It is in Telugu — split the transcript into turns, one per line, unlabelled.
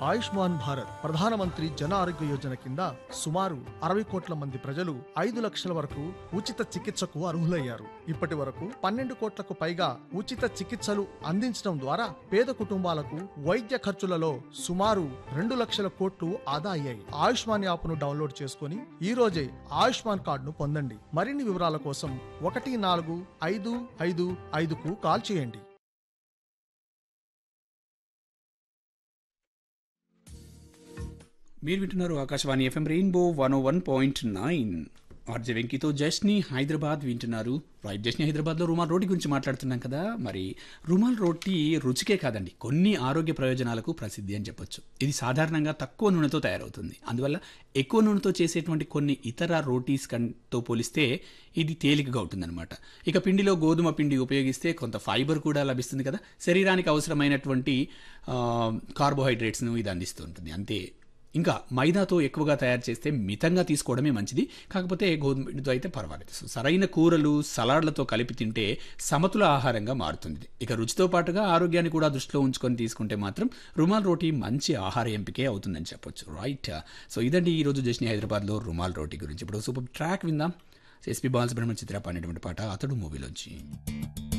ఆయుష్మాన్ భారత్ ప్రధానమంత్రి జన ఆరోగ్య యోజన కింద సుమారు అరవై కోట్ల మంది ప్రజలు ఐదు లక్షల వరకు ఉచిత చికిత్సకు అర్హులయ్యారు ఇప్పటి వరకు పన్నెండు కోట్లకు పైగా ఉచిత చికిత్సలు అందించడం ద్వారా పేద కుటుంబాలకు వైద్య ఖర్చులలో సుమారు రెండు లక్షల కోట్లు ఆదా అయ్యాయి ఆయుష్మాన్ యాప్ను డౌన్లోడ్ చేసుకుని ఈ రోజే ఆయుష్మాన్ కార్డును పొందండి మరిన్ని వివరాల కోసం ఒకటి నాలుగు ఐదు ఐదు ఐదుకు కాల్ చేయండి
మీరు వింటున్నారు Akashvani FM rainbow one O one point nine RJ వెంకీతో జస్ని హైదరాబాద్ వింటున్నారు రైట్ జస్ని హైదరాబాద్లో రుమాల్ రోటీ గురించి మాట్లాడుతున్నాం కదా మరి రుమాల్ రోటీ రుచికే కాదండి కొన్ని ఆరోగ్య ప్రయోజనాలకు ప్రసిద్ధి అని చెప్పొచ్చు ఇది సాధారణంగా తక్కువ నూనెతో తయారవుతుంది అందువల్ల ఎక్కువ నూనెతో చేసేటువంటి కొన్ని ఇతర రోటీస్ కంతో పోలిస్తే ఇది తేలికగా ఉంటుందన్నమాట ఇక పిండిలో గోధుమ పిండి ఉపయోగిస్తే కొంత ఫైబర్ కూడా లభిస్తుంది కదా శరీరానికి అవసరమైనటువంటి ఆ, కార్బోహైడ్రేట్స్ను ఇది అందిస్తూ ఉంటుంది అంతే ఇంకా మైదాతో ఎక్కువగా తయారు చేస్తే మితంగా తీసుకోవడమే మంచిది కాకపోతే గోధుమ పిండితో అయితే పర్వాలేదు సో సరైన కూరలు సలాడ్లతో కలిపి తింటే సమతుల ఆహారంగా మారుతుంది ఇక రుచితో పాటుగా ఆరోగ్యాన్ని కూడా దృష్టిలో ఉంచుకొని తీసుకుంటే మాత్రం రుమాల్ రోటీ మంచి ఆహార ఎంపికే అవుతుందని చెప్పొచ్చు రైట్ సో ఇదండి ఈరోజు జస్ని హైదరాబాద్లో రుమాల్ రోటీ గురించి ఇప్పుడు సూపర్ ట్రాక్ విందాం ఎస్పీ బాలసుబ్రహ్మణ్య చిత్ర పాడినటువంటి పాట అతడు మూవీలోంచి